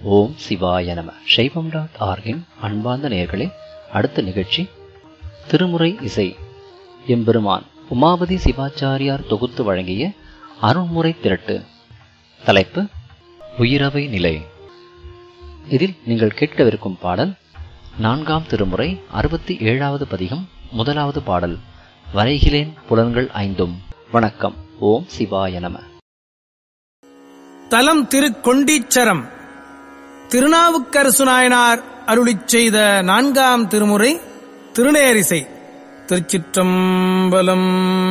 ஓம் சிவாய நம சைவம் டாட் ஆர்கின் அன்பார்ந்த நேயர்களே அடுத்த நிகழ்ச்சி திருமுறை இசை எம்பெருமான் உமாபதி சிவாச்சாரியார் தொகுத்து வழங்கிய அருண்முறை திரட்டு தலைப்பு உயிரவை நிலை இதில் நீங்கள் கேட்கவிருக்கும் பாடல் நான்காம் திருமுறை அறுபத்தி ஏழாவது பதிகம் முதலாவது பாடல் வரைகிலேன் புலன்கள் ஐந்தும் வணக்கம் ஓம் சிவாய நம தலம் திருக்கொண்டீச்சரம் திருநாவுக்கரசு நாயனார் அருளிச் செய்த நான்காம் திருமுறை திருநேரிசை திருச்சிற்றம்பலம்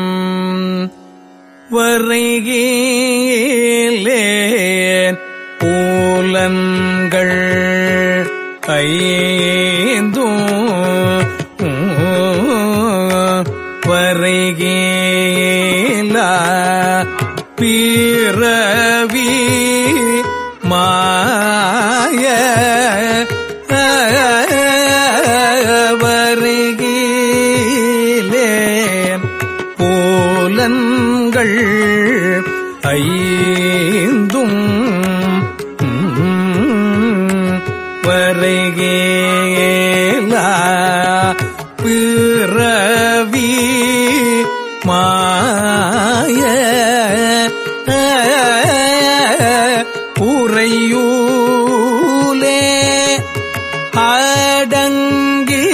வரைகேலேன் பூலன்கள் ஐந்தும் வரைகேலா பிறவி மாய வருகிலேன் போலன்கள் ஐந்தும் வருகேலா பிறவி மாய புறையூலே அடங்கி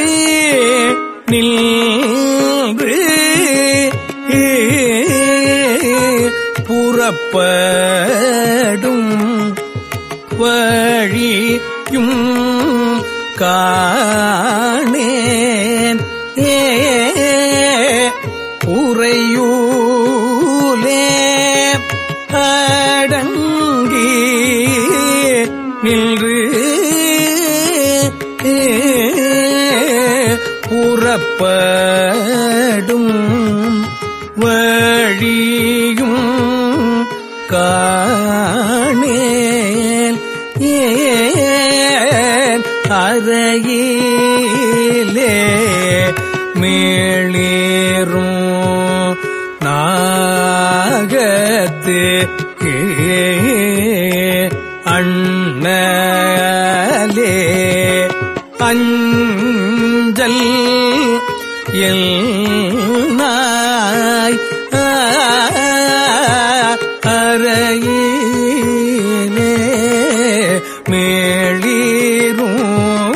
நின்று புறப்படும் வழியும் காணேன் ஏ உறையூலே அடங்கி நின்று புறப்படும் வழியும் காணேன் ஏன் அறையிலே மேளேறும் நாகத்து அண்ணலே அஞ்சல் எல் நாய் அறையிலே மேளீரும்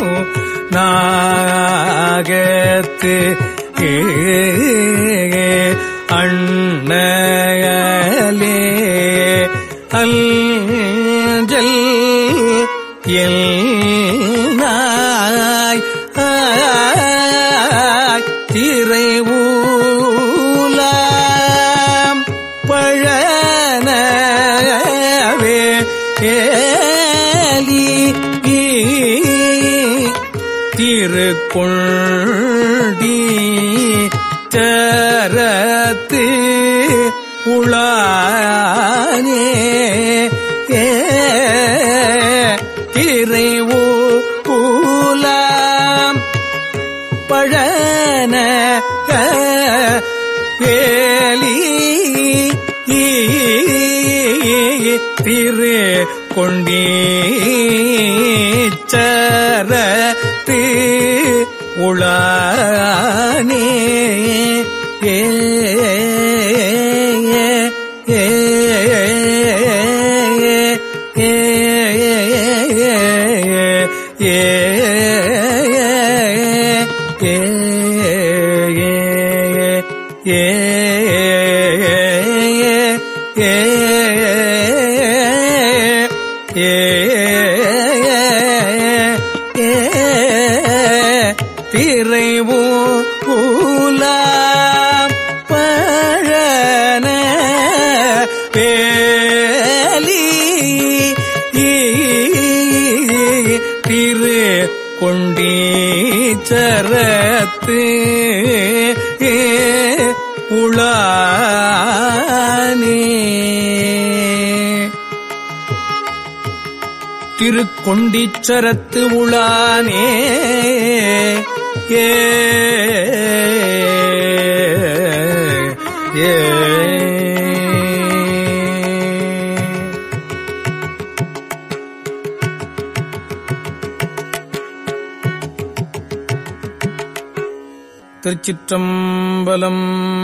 நாகத்து அண்ணலே அஞ்சல் எல் நாய் திரை ஊலாம் பழனவே ஏலி திருக்கொண்டி சரத்து உளானே ஏ திரைவோ கூலாம் பழன வேலி திரு கொண்டீச்சரத்து உளானே ஏ ஏ திரைவோ ஊலாம் பழன பேலி திரு கொண்டீச்சரத்து உளானே திருக்கொண்டிச்சரத்து உளானே ஏ ஏ திருச்சிற்றம்பலம்